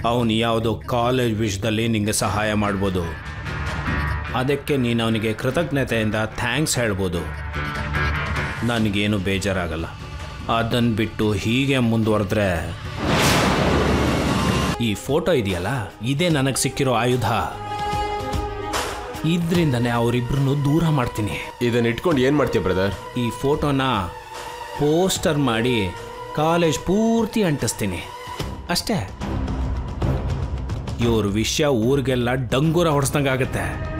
ಅವನು ಯಾವುದೋ ಕಾಲೇಜ್ ವಿಷಯದಲ್ಲಿ ನಿಂಗೆ ಸಹಾಯ ಮಾಡ್ಬೋದು ಅದಕ್ಕೆ ನೀನು ಅವನಿಗೆ ಕೃತಜ್ಞತೆಯಿಂದ ಥ್ಯಾಂಕ್ಸ್ ಹೇಳ್ಬೋದು ನನಗೇನು ಬೇಜಾರಾಗಲ್ಲ ಅದನ್ನು ಬಿಟ್ಟು ಹೀಗೆ ಮುಂದುವರೆದ್ರೆ ಈ ಫೋಟೋ ಇದೆಯಲ್ಲ ಇದೇ ನನಗೆ ಸಿಕ್ಕಿರೋ ಆಯುಧ ಇದ್ರಿಂದನೇ ಅವರಿಬ್ಬರನ್ನು ದೂರ ಮಾಡ್ತೀನಿ ಇದನ್ನ ಇಟ್ಕೊಂಡು ಏನು ಮಾಡ್ತೀಯ ಬ್ರದರ್ ಈ ಫೋಟೋನ ಪೋಸ್ಟರ್ ಮಾಡಿ ಕಾಲೇಜ್ ಪೂರ್ತಿ ಅಂಟಿಸ್ತೀನಿ ಅಷ್ಟೇ ಇವ್ರ ವಿಷಯ ಊರಿಗೆಲ್ಲ ಡಂಗೂರ ಹೊಡೆಸ್ದಂಗಾಗತ್ತೆ